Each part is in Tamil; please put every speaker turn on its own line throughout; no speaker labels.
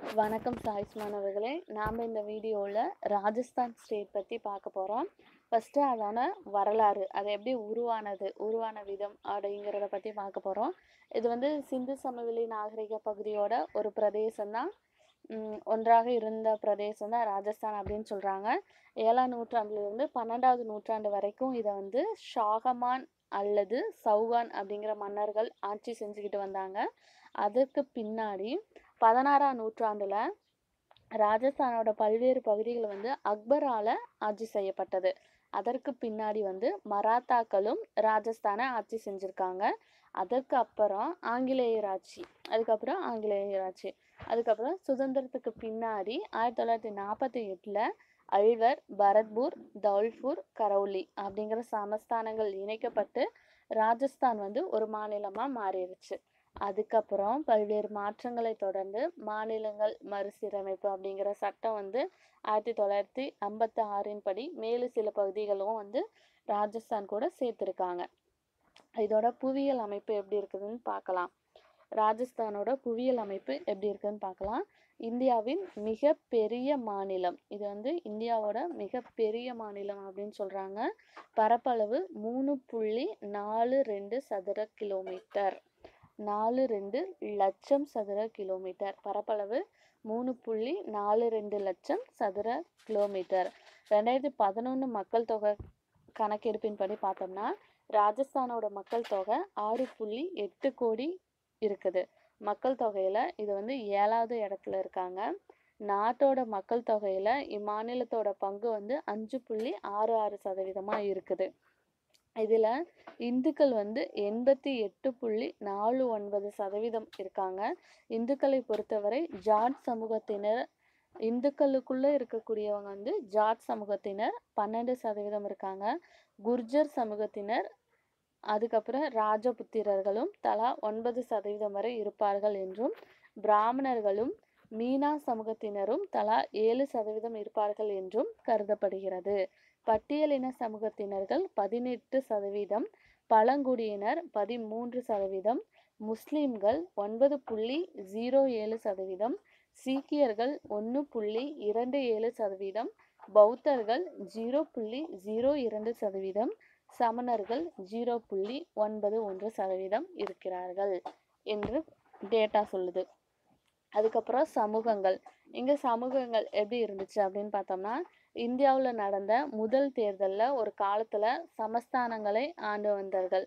வணக்கம் சாய்ஸ் மாணவர்களே நாம் இந்த வீடியோவில் ராஜஸ்தான் ஸ்டேட் பற்றி பார்க்க போகிறோம் ஃபஸ்ட்டு அதோட வரலாறு அது எப்படி உருவானது உருவான விதம் அப்படிங்கிறத பற்றி பார்க்க போகிறோம் இது வந்து சிந்து சமவெளி நாகரிக பகுதியோட ஒரு பிரதேசம் தான் ஒன்றாக இருந்த பிரதேசம் தான் ராஜஸ்தான் அப்படின்னு சொல்கிறாங்க ஏழாம் நூற்றாண்டுலேருந்து பன்னெண்டாவது நூற்றாண்டு வரைக்கும் இதை வந்து ஷாகமான் அல்லது சௌகான் அப்படிங்கிற மன்னர்கள் ஆட்சி செஞ்சுக்கிட்டு வந்தாங்க அதற்கு பின்னாடி பதினாறாம் நூற்றாண்டில் ராஜஸ்தானோட பல்வேறு பகுதிகள் வந்து அக்பரால் ஆட்சி செய்யப்பட்டது அதற்கு பின்னாடி வந்து மராத்தாக்களும் ராஜஸ்தானை ஆட்சி செஞ்சுருக்காங்க அதற்கு அப்புறம் ஆங்கிலேயர் ஆட்சி அதுக்கப்புறம் ஆங்கிலேயர் ஆட்சி அதுக்கப்புறம் சுதந்திரத்துக்கு பின்னாடி ஆயிரத்தி தொள்ளாயிரத்தி நாற்பத்தி எட்டில் அல்வர் பரத்பூர் தௌல்பூர் கரௌலி அப்படிங்கிற சமஸ்தானங்கள் இணைக்கப்பட்டு ராஜஸ்தான் வந்து ஒரு மாநிலமாக மாறிடுச்சு அதுக்கப்புறம் பல்வேறு மாற்றங்களை தொடர்ந்து மாநிலங்கள் மறுசீரமைப்பு அப்படிங்கிற சட்டம் வந்து ஆயிரத்தி தொள்ளாயிரத்தி ஐம்பத்தி ஆறின் படி மேலும் சில பகுதிகளும் வந்து ராஜஸ்தான் கூட சேர்த்துருக்காங்க இதோட புவியியல் அமைப்பு எப்படி இருக்குதுன்னு பார்க்கலாம் ராஜஸ்தானோட புவியியல் அமைப்பு எப்படி இருக்குதுன்னு பார்க்கலாம் இந்தியாவின் மிக பெரிய மாநிலம் இது வந்து இந்தியாவோட மிக பெரிய மாநிலம் அப்படின்னு சொல்கிறாங்க பரப்பளவு மூணு புள்ளி நாலு ரெண்டு சதுர கிலோமீட்டர் நாலு ரெண்டு லட்சம் சதுர கிலோமீட்டர் பரப்பளவு மூணு புள்ளி நாலு ரெண்டு லட்சம் சதுர கிலோமீட்டர் ரெண்டாயிரத்தி பதினொன்று மக்கள் தொகை கணக்கெடுப்பின்படி பார்த்தோம்னா ராஜஸ்தானோட மக்கள் தொகை ஆறு புள்ளி எட்டு கோடி இருக்குது மக்கள் தொகையில் இது வந்து ஏழாவது இடத்துல இருக்காங்க நாட்டோட மக்கள் தொகையில் இம்மாநிலத்தோட பங்கு வந்து அஞ்சு புள்ளி ஆறு ஆறு சதவீதமாக இருக்குது இதில் இந்துக்கள் வந்து எண்பத்தி எட்டு புள்ளி நாலு ஒன்பது சதவீதம் இருக்காங்க இந்துக்களை பொறுத்தவரை ஜாட் சமூகத்தினர் இந்துக்களுக்குள்ளே இருக்கக்கூடியவங்க வந்து ஜாட் சமூகத்தினர் பன்னெண்டு சதவீதம் இருக்காங்க குர்ஜர் சமூகத்தினர் அதுக்கப்புறம் ராஜபுத்திரர்களும் தலா ஒன்பது சதவீதம் வரை இருப்பார்கள் என்றும் பிராமணர்களும் மீனா சமூகத்தினரும் தலா ஏழு சதவீதம் இருப்பார்கள் என்றும் கருதப்படுகிறது பட்டியலின சமூகத்தினர்கள் பதினெட்டு சதவீதம் பழங்குடியினர் பதிமூன்று சதவீதம் முஸ்லிம்கள் ஒன்பது புள்ளி ஜீரோ ஏழு சதவீதம் சீக்கியர்கள் ஒன்று புள்ளி இரண்டு ஏழு சதவீதம் பௌத்தர்கள் ஜீரோ புள்ளி ஜீரோ இரண்டு சதவீதம் சமணர்கள் ஜீரோ புள்ளி ஒன்பது ஒன்று சதவீதம் இருக்கிறார்கள் என்று டேட்டா சொல்லுது அதுக்கப்புறம் சமூகங்கள் இங்கே சமூகங்கள் எப்படி இருந்துச்சு அப்படின்னு பார்த்தோம்னா இந்தியாவில் நடந்த முதல் தேர்தலில் ஒரு காலத்தில் சமஸ்தானங்களை ஆண்டு வந்தார்கள்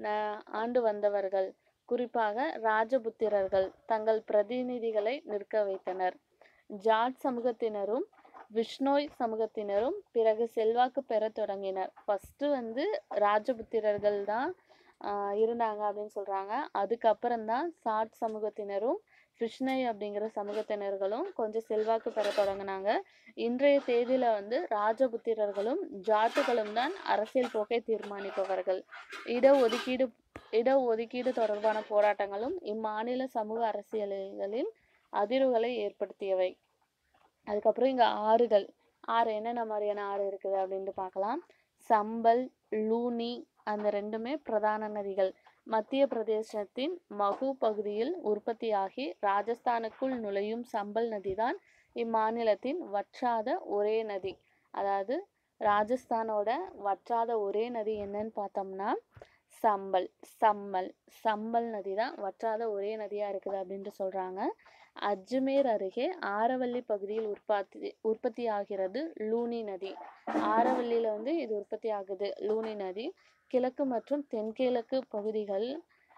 ஆண்டு வந்தவர்கள் குறிப்பாக ராஜபுத்திரர்கள் தங்கள் பிரதிநிதிகளை நிற்க வைத்தனர் ஜாட் சமூகத்தினரும் விஷ்ணோய் சமூகத்தினரும் பிறகு செல்வாக்கு பெற தொடங்கினர் ஃபஸ்ட்டு வந்து ராஜபுத்திரர்கள் தான் இருந்தாங்க அப்படின்னு சொல்கிறாங்க அதுக்கப்புறம் தான் சாட் சமூகத்தினரும் கிருஷ்ணை அப்படிங்கிற சமூகத்தினர்களும் கொஞ்சம் செல்வாக்கு பெற தொடங்கினாங்க இன்றைய தேதியில் வந்து ராஜபுத்திரர்களும் ஜாட்டுகளும் தான் அரசியல் போக்கை தீர்மானிப்பவர்கள் இடஒதுக்கீடு இடஒதுக்கீடு தொடர்பான போராட்டங்களும் இம்மாநில சமூக அரசியல்களில் அதிர்வுகளை ஏற்படுத்தியவை அதுக்கப்புறம் இங்கே ஆறுகள் ஆறு என்னென்ன மாதிரியான ஆறு இருக்குது அப்படின்ட்டு பார்க்கலாம் சம்பல் லூனி அந்த ரெண்டுமே பிரதான நதிகள் மத்திய பிரதேசத்தின் மகு பகுதியில் உற்பத்தியாகி ராஜஸ்தானுக்குள் நுழையும் சம்பல் நதிதான் இம்மாநிலத்தின் வற்றாத ஒரே நதி அதாவது ராஜஸ்தானோட வற்றாத ஒரே நதி என்னன்னு பார்த்தோம்னா சம்பல் சம்மல் சம்பல் நதி தான் வற்றாத ஒரே நதியாக இருக்குது அப்படின்ட்டு சொல்கிறாங்க அஜ்மேர் அருகே ஆரவல்லி பகுதியில் உற்பத்தி உற்பத்தி ஆகிறது லூனி நதி ஆரவல்லியில் வந்து இது உற்பத்தி ஆகுது லூனி நதி கிழக்கு மற்றும் தென்கிழக்கு பகுதிகள்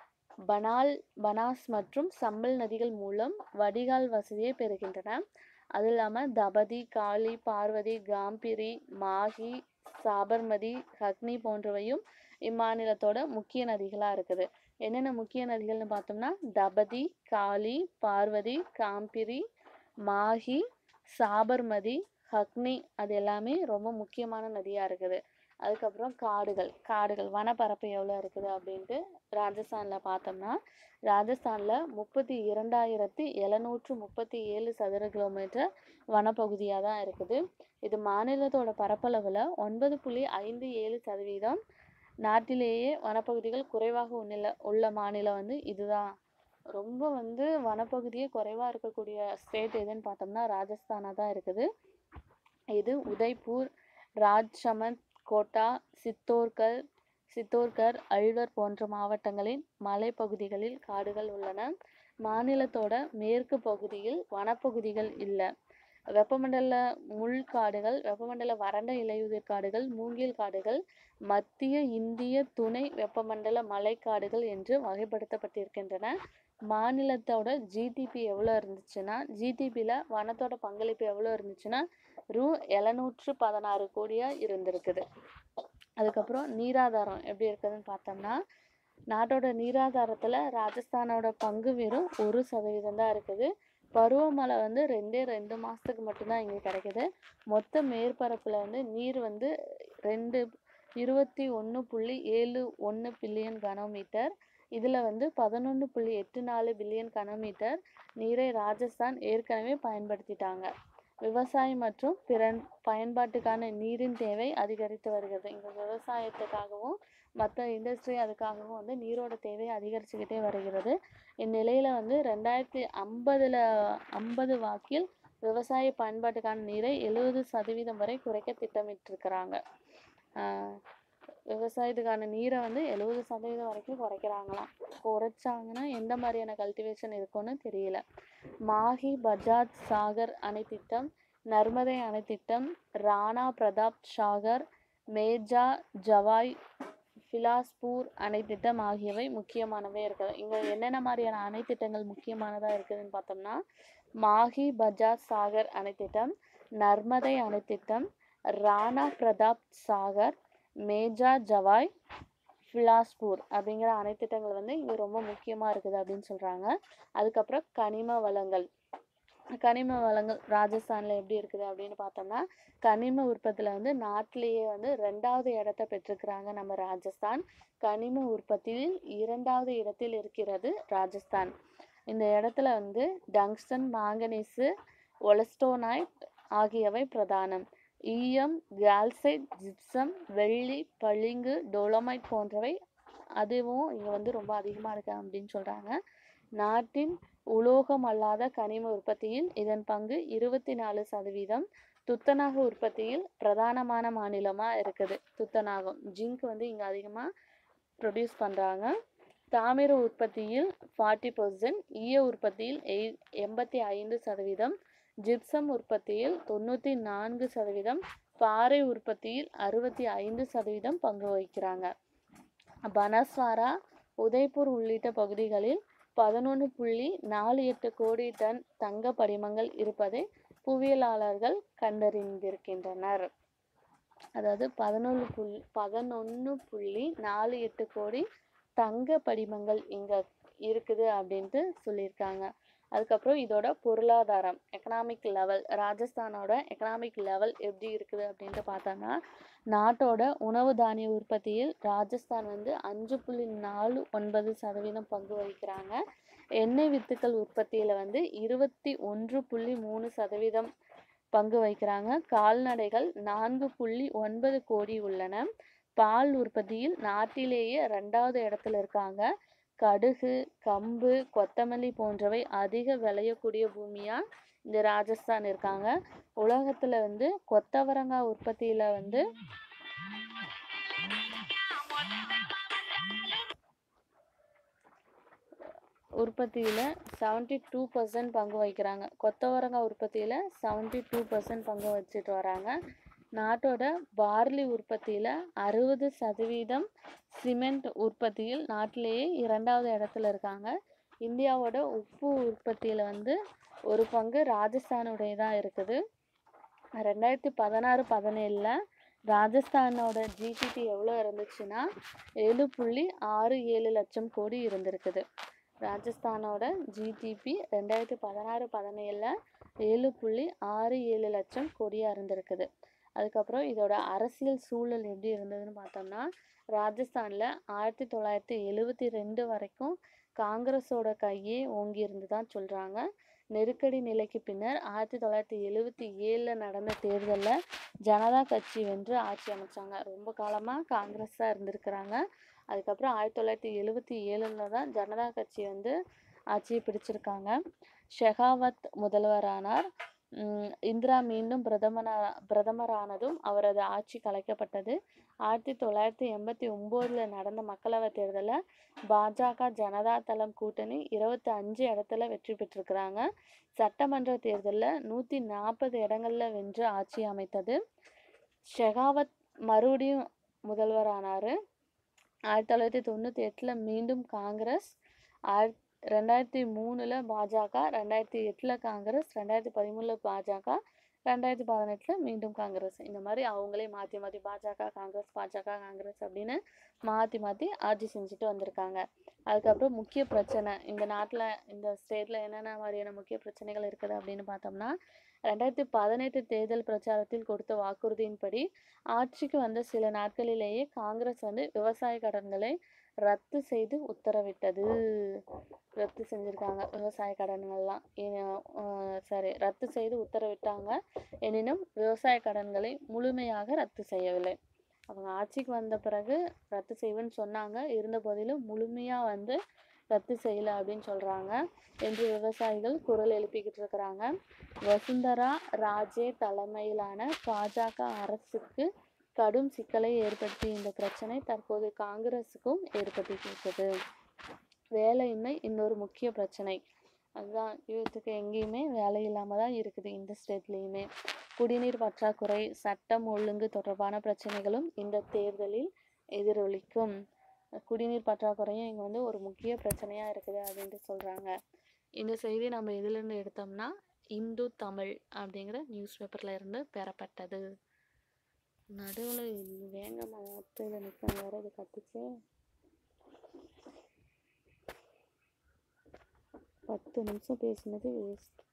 பனால் பனாஸ் மற்றும் சம்பல் நதிகள் மூலம் வடிகால் வசதியை பெறுகின்றன அது இல்லாமல் தபதி காளி பார்வதி காம்பிரி மாஹி சாபர்மதி ஹக்னி போன்றவையும் இம்மாநிலத்தோட முக்கிய நதிகளாக இருக்குது என்னென்ன முக்கிய நதிகள்னு பார்த்தோம்னா தபதி காளி பார்வதி காம்பிரி மாஹி சாபர்மதி ஹக்னி அது எல்லாமே ரொம்ப முக்கியமான நதியாக இருக்குது அதுக்கப்புறம் காடுகள் காடுகள் வனப்பரப்பு எவ்வளோ இருக்குது அப்படின்ட்டு ராஜஸ்தானில் பார்த்தோம்னா ராஜஸ்தானில் முப்பத்தி இரண்டாயிரத்தி எழுநூற்று முப்பத்தி ஏழு சதுர கிலோமீட்டர் வனப்பகுதியாக தான் இருக்குது இது மாநிலத்தோட பரப்பளவில் ஒன்பது புள்ளி ஐந்து ஏழு சதவீதம் நாட்டிலேயே வனப்பகுதிகள் குறைவாக உள்ள உள்ள மாநிலம் வந்து இதுதான் ரொம்ப வந்து வனப்பகுதியே குறைவாக இருக்கக்கூடிய ஸ்டேட் எதுன்னு பார்த்தோம்னா ராஜஸ்தானாக தான் இருக்குது இது உதய்பூர் ராஜ்சமந்த் கோட்டா சித்தோர்கர் சித்தோர்கர் அல்வர் போன்ற மாவட்டங்களின் மலைப்பகுதிகளில் காடுகள் உள்ளன மாநிலத்தோட மேற்கு பகுதியில் வனப்பகுதிகள் இல்லை வெப்பமண்டல முள் காடுகள் வெப்பமண்டல வறண்ட இலையுதிர் காடுகள் மூங்கில் காடுகள் மத்திய இந்திய துணை வெப்பமண்டல மலைக்காடுகள் என்று வகைப்படுத்தப்பட்டிருக்கின்றன மாநிலத்தோட ஜிடிபி எவ்வளோ இருந்துச்சுன்னா ஜிடிபியில் வனத்தோட பங்களிப்பு எவ்வளோ இருந்துச்சுன்னா ரூ எழுநூற்று பதினாறு கோடியாக இருந்திருக்குது அதுக்கப்புறம் நீராதாரம் எப்படி இருக்குதுன்னு பார்த்தோம்னா நாட்டோட நீராதாரத்தில் ராஜஸ்தானோட பங்கு வெறும் ஒரு சதவீதம் தான் இருக்குது பருவமழை வந்து ரெண்டே ரெண்டு மாதத்துக்கு மட்டும்தான் இங்கே கிடைக்குது மொத்த மேற்பரப்பில் வந்து நீர் வந்து ரெண்டு இருபத்தி ஒன்று புள்ளி ஏழு ஒன்று பில்லியன் கனோமீட்டர் இதில் வந்து பதினொன்று புள்ளி எட்டு நாலு பில்லியன் கனோமீட்டர் நீரை ராஜஸ்தான் ஏற்கனவே பயன்படுத்திட்டாங்க விவசாயம் மற்றும் பிற பயன்பாட்டுக்கான நீரின் தேவை அதிகரித்து வருகிறது இங்கே விவசாயத்துக்காகவும் மற்ற இண்டஸ்ட்ரி அதுக்காகவும் வந்து நீரோட தேவை அதிகரிச்சுக்கிட்டே வருகிறது இந்நிலையில் வந்து ரெண்டாயிரத்தி ஐம்பதில் ஐம்பது வாக்கில் விவசாய பயன்பாட்டுக்கான நீரை எழுபது சதவீதம் வரை குறைக்க திட்டமிட்டிருக்கிறாங்க விவசாயத்துக்கான நீரை வந்து எழுபது சதவீதம் வரைக்கும் குறைக்கிறாங்களாம் குறைச்சாங்கன்னா எந்த மாதிரியான கல்டிவேஷன் இருக்கும்னு தெரியல மாஹி பஜாஜ் சாகர் அணை திட்டம் நர்மதை அணை திட்டம் ராணா பிரதாப் சாகர் மேஜா ஜவாய் ஃபிலாஸ்பூர் அணை திட்டம் ஆகியவை முக்கியமானவை இருக்குது இங்கே என்னென்ன மாதிரியான அணை திட்டங்கள் முக்கியமானதாக இருக்குதுன்னு பார்த்தோம்னா மாஹி பஜாஜ் சாகர் அணை திட்டம் நர்மதை அணை திட்டம் ராணா பிரதாப் சாகர் மேஜா ஜவாய் ஃபிலாஸ்பூர் அப்படிங்கிற அணை திட்டங்கள் வந்து இங்கே ரொம்ப முக்கியமாக இருக்குது அப்படின்னு சொல்கிறாங்க அதுக்கப்புறம் கனிம வளங்கள் கனிம வளங்கள் ராஜஸ்தானில் எப்படி இருக்குது அப்படின்னு பார்த்தோம்னா கனிம உற்பத்தியில் வந்து நாட்டிலேயே வந்து ரெண்டாவது இடத்த பெற்றிருக்கிறாங்க நம்ம ராஜஸ்தான் கனிம உற்பத்தியில் இரண்டாவது இடத்தில் இருக்கிறது ராஜஸ்தான் இந்த இடத்துல வந்து டங்ஸ்டன் மாங்கனீஸு ஒலஸ்டோனைட் ஆகியவை பிரதானம் ஈயம் கால்சைட் ஜிப்சம் வெள்ளி பளிங்கு டோலமைட் போன்றவை அதுவும் இங்கே வந்து ரொம்ப அதிகமாக இருக்கு அப்படின்னு சொல்கிறாங்க நாட்டின் உலோகம் அல்லாத கனிம உற்பத்தியில் இதன் பங்கு இருபத்தி நாலு சதவீதம் துத்தநாக உற்பத்தியில் பிரதானமான மாநிலமாக இருக்குது துத்தநாகம் ஜிங்க் வந்து இங்கே அதிகமாக ப்ரொடியூஸ் பண்ணுறாங்க தாமிர உற்பத்தியில் ஃபார்ட்டி பர்சன்ட் ஈய உற்பத்தியில் எய் எண்பத்தி ஐந்து சதவீதம் ஜிப்சம் உற்பத்தியில் தொண்ணூற்றி நான்கு சதவீதம் பாறை உற்பத்தியில் அறுபத்தி ஐந்து சதவீதம் பங்கு வகிக்கிறாங்க பனஸ்வாரா உதய்பூர் உள்ளிட்ட பகுதிகளில் பதினொன்று புள்ளி நாலு எட்டு கோடி டன் தங்க படிமங்கள் இருப்பதை புவியியலாளர்கள் கண்டறிந்திருக்கின்றனர் அதாவது பதினொன்று புள்ளி பதினொன்று புள்ளி நாலு எட்டு கோடி தங்க படிமங்கள் இங்கே இருக்குது அப்படின்ட்டு சொல்லியிருக்காங்க அதுக்கப்புறம் இதோட பொருளாதாரம் எக்கனாமிக் லெவல் ராஜஸ்தானோட எக்கனாமிக் லெவல் எப்படி இருக்குது அப்படின்ட்டு பார்த்தோம்னா நாட்டோட உணவு தானிய உற்பத்தியில் ராஜஸ்தான் வந்து அஞ்சு புள்ளி நாலு ஒன்பது சதவீதம் பங்கு வகிக்கிறாங்க எண்ணெய் வித்துக்கள் உற்பத்தியில் வந்து இருபத்தி ஒன்று புள்ளி மூணு சதவீதம் பங்கு வகிக்கிறாங்க கால்நடைகள் நான்கு புள்ளி ஒன்பது கோடி உள்ளன பால் உற்பத்தியில் நாட்டிலேயே ரெண்டாவது இடத்துல இருக்காங்க கடுகு கம்பு கொத்தமல்லி போன்றவை அதிக விளையக்கூடிய பூமியா இந்த ராஜஸ்தான் இருக்காங்க உலகத்துல வந்து கொத்தவரங்காய் உற்பத்தியில வந்து உற்பத்தியில் செவன்ட்டி டூ பர்சன்ட் பங்கு வகிக்கிறாங்க கொத்தவரங்காய் உற்பத்தியில் செவன்ட்டி டூ பர்சன்ட் பங்கு வச்சுட்டு வராங்க நாட்டோட பார்லி உற்பத்தியில் அறுபது சதவீதம் சிமெண்ட் உற்பத்தியில் நாட்டிலேயே இரண்டாவது இடத்துல இருக்காங்க இந்தியாவோட உப்பு உற்பத்தியில் வந்து ஒரு பங்கு ராஜஸ்தானுடையதாக இருக்குது ரெண்டாயிரத்தி பதினாறு பதினேழில் ராஜஸ்தானோட ஜிடிபி எவ்வளோ இருந்துச்சுன்னா ஏழு புள்ளி ஆறு ஏழு லட்சம் கோடி இருந்திருக்குது ராஜஸ்தானோட ஜிடிபி ரெண்டாயிரத்தி பதினாறு பதினேழில் ஏழு புள்ளி ஆறு ஏழு லட்சம் கோடியாக இருந்திருக்குது அதுக்கப்புறம் இதோட அரசியல் சூழல் எப்படி இருந்ததுன்னு பார்த்தோம்னா ராஜஸ்தானில் ஆயிரத்தி தொள்ளாயிரத்தி எழுவத்தி ரெண்டு வரைக்கும் காங்கிரஸோட கையே ஓங்கி இருந்து தான் சொல்கிறாங்க நெருக்கடி நிலைக்கு பின்னர் ஆயிரத்தி தொள்ளாயிரத்தி எழுவத்தி ஏழில் நடந்த தேர்தலில் ஜனதா கட்சி வென்று ஆட்சி அமைச்சாங்க ரொம்ப காலமாக காங்கிரஸ் தான் இருந்திருக்கிறாங்க அதுக்கப்புறம் ஆயிரத்தி தொள்ளாயிரத்தி எழுவத்தி ஏழில் தான் ஜனதா கட்சி வந்து ஆட்சியை பிடிச்சிருக்காங்க ஷெகாவத் முதல்வரானார் உம் இந்திரா மீண்டும் பிரதமரா பிரதமரானதும் அவரது ஆட்சி கலைக்கப்பட்டது ஆயிரத்தி தொள்ளாயிரத்தி எண்பத்தி ஒம்போதுல நடந்த மக்களவைத் தேர்தலில் பாஜக ஜனதா தளம் கூட்டணி இருபத்தி அஞ்சு இடத்துல வெற்றி பெற்றிருக்கிறாங்க சட்டமன்ற தேர்தலில் நூற்றி நாற்பது இடங்கள்ல வென்று ஆட்சி அமைத்தது ஷெகாவத் மறுபடியும் முதல்வரானார் ஆயிரத்தி தொள்ளாயிரத்தி தொண்ணூற்றி எட்டில் மீண்டும் காங்கிரஸ் ஆயிரத்தி ரெண்டாயிரத்தி மூணில் பாஜக ரெண்டாயிரத்தி எட்டில் காங்கிரஸ் ரெண்டாயிரத்தி பதிமூணில் பாஜக ரெண்டாயிரத்தி பதினெட்டில் மீண்டும் காங்கிரஸ் இந்த மாதிரி அவங்களே மாற்றி மாற்றி பாஜக காங்கிரஸ் பாஜக காங்கிரஸ் அப்படின்னு மாற்றி மாற்றி ஆட்சி செஞ்சுட்டு வந்திருக்காங்க அதுக்கப்புறம் முக்கிய பிரச்சனை இந்த நாட்டில் இந்த ஸ்டேட்டில் என்னென்ன மாதிரியான முக்கிய பிரச்சனைகள் இருக்குது அப்படின்னு பார்த்தோம்னா ரெண்டாயிரத்தி பதினெட்டு தேர்தல் பிரச்சாரத்தில் கொடுத்த வாக்குறுதியின்படி ஆட்சிக்கு வந்த சில நாட்களிலேயே காங்கிரஸ் வந்து விவசாய கடன்களை ரத்து செய்து உத்தரவிட்டது ரத்து செஞ்சுருக்காங்க விவசாய கடன்கள்லாம் சரி ரத்து செய்து உத்தரவிட்டாங்க எனினும் விவசாய கடன்களை முழுமையாக ரத்து செய்யவில்லை அவங்க ஆட்சிக்கு வந்த பிறகு ரத்து செய்வேன்னு சொன்னாங்க இருந்த போதிலும் முழுமையாக வந்து ரத்து செய்யலை அப்படின்னு சொல்கிறாங்க என்று விவசாயிகள் குரல் எழுப்பிக்கிட்டு இருக்கிறாங்க வசுந்தரா ராஜே தலைமையிலான பாஜக அரசுக்கு கடும் சிக்கலை ஏற்படுத்திய இந்த பிரச்சனை தற்போது காங்கிரஸுக்கும் ஏற்பட்டிருக்கிறது வேலையின்மை இன்னொரு முக்கிய பிரச்சனை அதுதான் யூத்துக்கு எங்கேயுமே வேலை இல்லாமல் தான் இருக்குது இந்த ஸ்டேட்லேயுமே குடிநீர் பற்றாக்குறை சட்டம் ஒழுங்கு தொடர்பான பிரச்சனைகளும் இந்த தேர்தலில் எதிரொலிக்கும் குடிநீர் பற்றாக்குறையும் இங்கே வந்து ஒரு முக்கிய பிரச்சனையாக இருக்குது அப்படின்ட்டு சொல்கிறாங்க இந்த செய்தி நம்ம எதுலேருந்து எடுத்தோம்னா இந்து தமிழ் அப்படிங்கிற நியூஸ் பேப்பரில் இருந்து பெறப்பட்டது நடுவில் வேங்கம்மா ஒத்தையில் நிற்க வேற இது கத்துச்சு பத்து நிமிஷம் பேசினது வேஸ்ட்